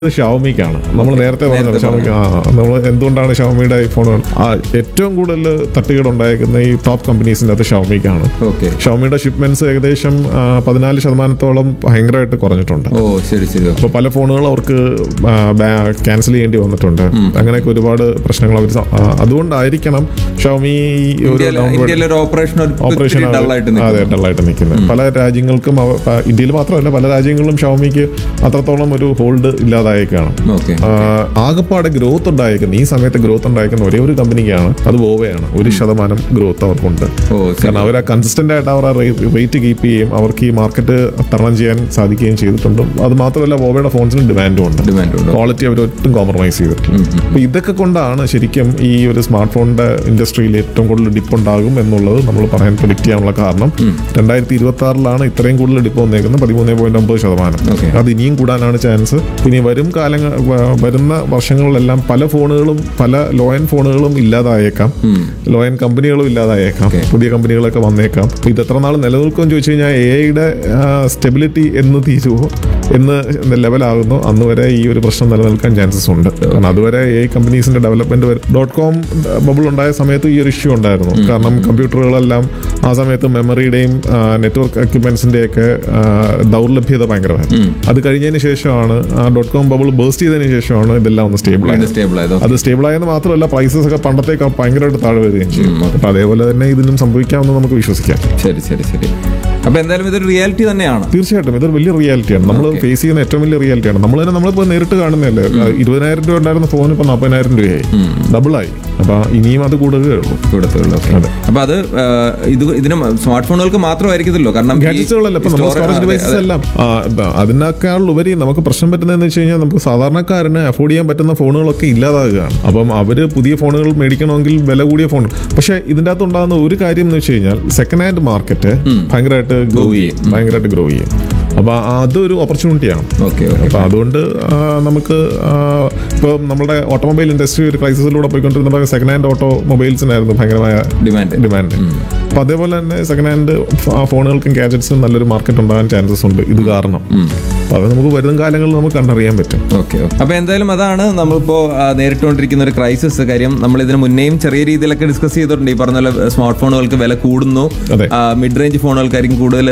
ഇത് ഷവമിക്കാണ് നമ്മൾ നേരത്തെ പറഞ്ഞത് ഷവമിക്ക് ആ നമ്മൾ എന്തുകൊണ്ടാണ് ഷവമിയുടെ ഫോണുകൾ ആ ഏറ്റവും കൂടുതൽ തട്ടുകേട് ഉണ്ടായിരിക്കുന്ന ഈ ടോപ്പ് കമ്പനീസിന്റെ അത് ഷവമിക്കാണ് ഓക്കെ ഷവമിയുടെ ഷിപ്മെന്റ്സ് ഏകദേശം ആ, പതിനാല് ശതമാനത്തോളം ഭയങ്കരമായിട്ട് കുറഞ്ഞിട്ടുണ്ട് ഓ ശരി ശരി ഓക്കെ അപ്പോൾ പല ഫോണുകൾ അവർക്ക് ക്യാൻസൽ ചെയ്യേണ്ടി വന്നിട്ടുണ്ട് അങ്ങനെയൊക്കെ ഒരുപാട് പ്രശ്നങ്ങൾ അവർ അതുകൊണ്ടായിരിക്കണം ഷവമി ഈ ഒരു ഇന്ത്യയിൽ downward- ഇന്ത്യയിലെ ഒരു ഓപ്പറേഷൻ ഓപ്പറേഷൻ ഡള്ളായിട്ട് അതെ ഡള്ളായിട്ട് നിൽക്കുന്നത് പല രാജ്യങ്ങൾക്കും അവ- പ- ഇന്ത്യയിൽ മാത്രമല്ല പല രാജ്യങ്ങളിലും ഷവമിക്ക് അത്രത്തോളം ഒരു ഹോൾഡ് ഇല്ലാതായേക്കാണ് ഓക്കെ ആഹ് ആകപ്പാടെ ഗ്രോത്ത് ഉണ്ടായിരിക്കുന്ന ഈ സമയത്ത് ഗ്രോത്ത് ഉണ്ടായിരിക്കുന്ന ഒരേ ഒരു കമ്പനിക്കാണ് അത് വോവയാണ് ഒരു ശതമാനം ഗ്രോത്ത് അവർക്കുണ്ട് ഓ ശരി കാരണം അവർ കൺസിസ്റ്റന്റ് ആയിട്ട് അവർ റേറ്റ് കീപ്പ് ചെയ്യുകയും അവർക്ക് ഈ മാർക്കറ്റ് തരണം ചെയ്യാൻ സാധിക്കുകയും ചെയ്തിട്ടുണ്ട് അത് മാത്രമല്ല വോവയുടെ ഫോൺസിന് ഡിമാൻഡും ഉണ്ട് ഡിമാൻഡ് ഉണ്ട് ക്വാളിറ്റി അവർ ഒട്ടും കോംപ്രമൈസ് ചെയ്തിട്ടില്ല അപ്പൊ ഇതൊക്കെ കൊണ്ടാണ് ശരിക്കും ഈ ഒരു സ്മാർട്ട് ഫോണിന്റെ ഇൻഡസ്ട്രിയിൽ ഏറ്റവും കൂടുതൽ ഡിപ്പ് ഉണ്ടാകും എന്നുള്ളത് നമ്മൾ പറയാൻ പ്രൊഡിക്ട് ചെയ്യാനുള്ള കാരണം രണ്ടായിരത്തി ഇരുപത്തി ആറിലാണ് ഇത്രയും കൂടുതൽ ഡിപ്പ് വന്നേക്കുന്നത് പതിമൂന്ന് പോയിന്റ് ഒമ്പത് ശതമാനം Okay. അത് ഇനിയും കൂടാനാണ് ചാൻസ് ഇനി വരും കാലങ്ങൾ വ- വരുന്ന വർഷങ്ങളിലെല്ലാം പല ഫോണുകളും പല ലോ എൻ ഫോണുകളും ഇല്ലാതായേക്കാം ലോ എൻ കമ്പനികളും ഇല്ലാതായേക്കാം Okay. പുതിയ കമ്പനികളൊക്കെ വന്നേക്കാം അപ്പൊ ഇത് എത്ര നാൾ നിലനിൽക്കുമെന്ന് ചോദിച്ചു കഴിഞ്ഞാൽ എ ഐയുടെ സ്റ്റെബിലിറ്റി എന്ന് തീരുവോ എന്ന് ലെവലാകുന്നു അന്ന് വരെ ഈ ഒരു പ്രശ്നം നിലനിൽക്കാൻ ചാൻസസ് ഉണ്ട് കാരണം അതുവരെ എ കമ്പനീസിന്റെ ഡെവലപ്മെന്റ് ഡോട്ട് കോം ബബിൾ ഉണ്ടായ സമയത്ത് ഈ ഒരു ഇഷ്യൂ ഉണ്ടായിരുന്നു കാരണം കമ്പ്യൂട്ടറുകളെല്ലാം ആ സമയത്ത് മെമ്മറിയുടെയും നെറ്റ്വർക്ക് എക്യുപ്മെന്റ്സിന്റെ ഒക്കെ ദൗർലഭ്യത ഭയങ്കരമായിരുന്നു അത് കഴിഞ്ഞതിന് ശേഷമാണ് ആ ഡോട്ട് കോം ബബിൾ ബേസ്റ്റ് ചെയ്തതിന് ശേഷമാണ് ഇതെല്ലാം ഒന്ന് സ്റ്റേബിൾ ആയത് സ്റ്റേബിൾ ആയതോ അത് സ്റ്റേബിൾ ആയെന്ന് മാത്രമല്ല പ്രൈസസ് ഒക്കെ പണ്ടത്തേക്കാൾ ഭയങ്കരമായിട്ട് താഴെ വരികയും ചെയ്യും അപ്പൊ അതേപോലെ തന്നെ ഇതിനും സംഭവിക്കാമെന്ന് നമുക്ക് വിശ്വസിക്കാം ശരി ശരി ശരി അപ്പൊ എന്തായാലും ഇതൊരു റിയാലിറ്റി തന്നെയാണ് തീർച്ചയായിട്ടും ഇതൊരു വലിയ റിയാലിറ്റിയാണ് നമ്മൾ ഫേസ് ചെയ്യുന്ന ഏറ്റവും വലിയ റിയാലിറ്റിയാണ് നമ്മൾ തന്നെ നമ്മളിപ്പോൾ നേരിട്ട് കാണുന്നതല്ലേ ഇരുപതിനായിരം രൂപ ഉണ്ടായിരുന്ന ഫോൺ ഇപ്പൊ നാൽപ്പതിനായിരം രൂപയായി ഡബിളായി അപ്പൊ ഇനിയും അത് കൂടുകയേ ഉള്ളൂ കൊടുത്തുള്ളൂ അതെ. അപ്പൊ അത് ആ, ഇത് ഇതിന് സ്മാർട്ട് ഫോണുകൾക്ക് മാത്രമായിരിക്കത്തില്ലോ കാരണം ഈ ഗാഡ്ജറ്റ്സുകളല്ല ഇപ്പൊ നമ്മൾ store- സ്റ്റോറേജ് അതെ, ഡിവൈസസ് അതെ. എല്ലാം ആ, ഇപ്പൊ അതിനേക്കാൾ ഉപരി നമുക്ക് പ്രശ്നം പറ്റുന്നതെന്ന് വെച്ച് കഴിഞ്ഞാൽ നമുക്ക് സാധാരണക്കാരന് അഫോർഡ് ചെയ്യാൻ പറ്റുന്ന ഫോണുകളൊക്കെ ഇല്ലാതാകുകയാണ് അപ്പം അവര് പുതിയ ഫോണുകൾ മേടിക്കണമെങ്കിൽ വില കൂടിയ ഫോൺ പക്ഷെ ഇതിന്റെ അകത്ത് ഉണ്ടാകുന്ന ഒരു കാര്യം എന്ന് വെച്ച് കഴിഞ്ഞാൽ സെക്കൻഡ് ഹാൻഡ് മാർക്കറ്റ് ഭയങ്കരമായിട്ട് ഗ്രോ ചെയ്യും ഭയങ്കരമായിട്ട് ഗ്രോ ചെയ്യും അപ്പൊ അതൊരു ഓപ്പർച്യൂണിറ്റിയാണ് ഓക്കെ ഓക്കെ അപ്പൊ അതുകൊണ്ട് ആ, നമുക്ക് ഇപ്പോൾ നമ്മുടെ ഓട്ടോമൊബൈൽ ഇൻഡസ്ട്രി ഒരു ക്രൈസിസിലൂടെ പോയിക്കൊണ്ടിരുന്നപ്പോൾ സെക്കൻഡ് ഹാൻഡ് ഓട്ടോ മൊബൈൽസിനായിരുന്നു ഭയങ്കരമായ ഡിമാൻഡ് ഡിമാൻഡ് അപ്പൊ അതേപോലെ തന്നെ സെക്കൻഡ് ഹാൻഡ് ഫോണുകൾക്കും ഗാഡ്ജറ്റ്സിനും നല്ലൊരു മാർക്കറ്റ് ഉണ്ടാകാൻ ചാൻസസ് ഉണ്ട് ഇത് കാരണം അപ്പൊ അത് നമുക്ക് വരും കാലങ്ങളിൽ നമുക്ക് കണ്ടറിയാൻ പറ്റും ഓക്കെ അപ്പൊ എന്തായാലും അതാണ് നമ്മളിപ്പോ ആ, നേരിട്ടുകൊണ്ടിരിക്കുന്ന ഒരു ക്രൈസിസ് കാര്യം നമ്മൾ ഇതിന് മുന്നേയും ചെറിയ രീതിയിലൊക്കെ ഡിസ്കസ് ചെയ്തിട്ടുണ്ട് ഈ പറഞ്ഞ പോലെ സ്മാർട്ട് ഫോണുകൾക്ക് വില കൂടുന്നു അതെ. മിഡ് റേഞ്ച് ഫോണുകൾക്കായിരിക്കും കൂടുതൽ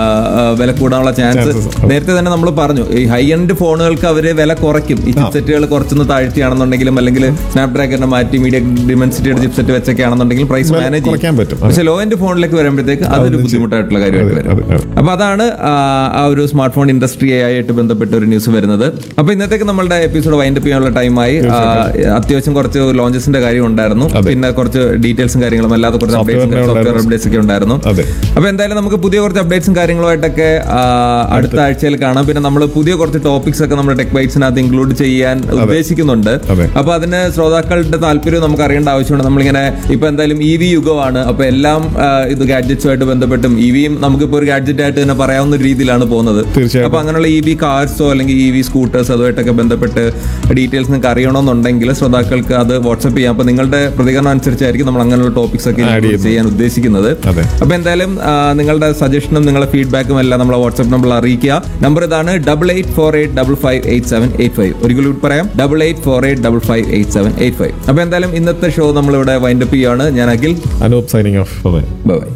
വില കൂടാനുള്ള ചാൻസ് Chances, അതെ. നേരത്തെ തന്നെ നമ്മൾ പറഞ്ഞു ഈ ഹൈ എൻഡ് ഫോണുകൾക്ക് അവര് വില കുറയ്ക്കും ഈ ചിപ്സെറ്റുകൾ കുറച്ചൊന്ന് താഴ്ത്തിയാണെന്നുണ്ടെങ്കിലും അല്ലെങ്കിൽ സ്നാപ്ഡ്രാഗണിനെ മാറ്റി മീഡിയ ഡിമെൻസിറ്റിയുടെ ചിപ്സെറ്റ് വെച്ചൊക്കെ ആണെന്നുണ്ടെങ്കിൽ പ്രൈസ് വില മാനേജ് കുറയ്ക്കാൻ പറ്റും. പക്ഷെ ലോ എൻഡ് ഫോണിലേക്ക് വരുമ്പോഴത്തേക്ക് അതൊരു ബുദ്ധിമുട്ടായിട്ടുള്ള കാര്യമായിട്ട് വരും അതെ, അതെ. അപ്പൊ അതാണ് ആ, ആ ഒരു സ്മാർട്ട് ഫോൺ ഇൻഡസ്ട്രി ആയിട്ട് ബന്ധപ്പെട്ട ഒരു ന്യൂസ് വരുന്നത് അപ്പൊ ഇന്നത്തേക്ക് നമ്മളുടെ എപ്പിസോഡ് വൈൻഡ് അപ്പ് ചെയ്യാനുള്ള ടൈമായി ആ, അത്യാവശ്യം കുറച്ച് ലോഞ്ചസിന്റെ കാര്യം ഉണ്ടായിരുന്നു അതെ. പിന്നെ കുറച്ച് ഡീറ്റെയിൽസും കാര്യങ്ങളും അല്ലാതെ കുറച്ച് Software അപ്ഡേറ്റ്സ് ന്റെ സോഫ്റ്റ്വെയർ ഉണ്ടായിരുന്നു. അപ്ഡേറ്റ്സ് ഒക്കെ ഉണ്ടായിരുന്നു അതെ. അപ്പൊ എന്തായാലും നമുക്ക് പുതിയ കുറച്ച് അപ്ഡേറ്റ്സും കാര്യങ്ങളുമായിട്ടൊക്കെ ആ, അടുത്ത ആഴ്ചയിൽ കാണാം പിന്നെ നമ്മൾ പുതിയ കുറച്ച് ടോപ്പിക്സ് ഒക്കെ നമ്മുടെ ടെക് ബൈറ്റ്സിനകത്ത് ഇൻക്ലൂഡ് ചെയ്യാൻ ഉദ്ദേശിക്കുന്നുണ്ട് അതെ. അപ്പൊ അതിന് ശ്രോതാക്കളുടെ താല്പര്യം നമുക്ക് അറിയേണ്ട ആവശ്യമുണ്ട് നമ്മളിങ്ങനെ ഇപ്പൊ എന്തായാലും ഇ വി യുഗമാണ് അപ്പൊ എല്ലാം ആ, ഇത് ഗാഡ്ജറ്റ്സുമായിട്ട് ബന്ധപ്പെട്ടും ഇ വിയും നമുക്കിപ്പോ ഒരു ഗാഡ്ജറ്റ് ആയിട്ട് തന്നെ പറയാവുന്ന ഒരു രീതിയിലാണ് പോകുന്നത് തീർച്ചയായിട്ടും. അപ്പൊ അങ്ങനെയുള്ള ഇ വി കാർസോ അല്ലെങ്കിൽ ഇ വി സ്കൂട്ടേഴ്സ് അതുമായിട്ടൊക്കെ ബന്ധപ്പെട്ട് ഡീറ്റെയിൽസ് നിങ്ങൾക്ക് അറിയണമെന്നുണ്ടെങ്കിൽ ശ്രോതാക്കൾക്ക് അത് വാട്സ്ആപ്പ് ചെയ്യാം അപ്പൊ നിങ്ങളുടെ പ്രതികരണം അനുസരിച്ചായിരിക്കും നമ്മൾ അങ്ങനെയുള്ള ടോപ്പിക്സ് ഒക്കെ Add include ചെയ്യുന്നത്. ചെയ്യാൻ ഉദ്ദേശിക്കുന്നത് അതെ. അപ്പൊ എന്തായാലും ആ, നിങ്ങളുടെ സജഷനും നിങ്ങളുടെ ഫീഡ്ബാക്കും എല്ലാം നമ്മളെ വാട്സ്ആപ്പ് നമ്പറിൽ അറിയിക്കുക നമ്പർ ഇതാണ് double eight four eight double five eight seven eight five ഒരിക്കലും കൂടി പറയാം double eight four eight double five eight seven eight five അപ്പൊ എന്തായാലും ഇന്നത്തെ ഷോ നമ്മളിവിടെ വൈൻഡപ്പ് ചെയ്യുകയാണ് ഞാൻ Akhil Anoop signing off by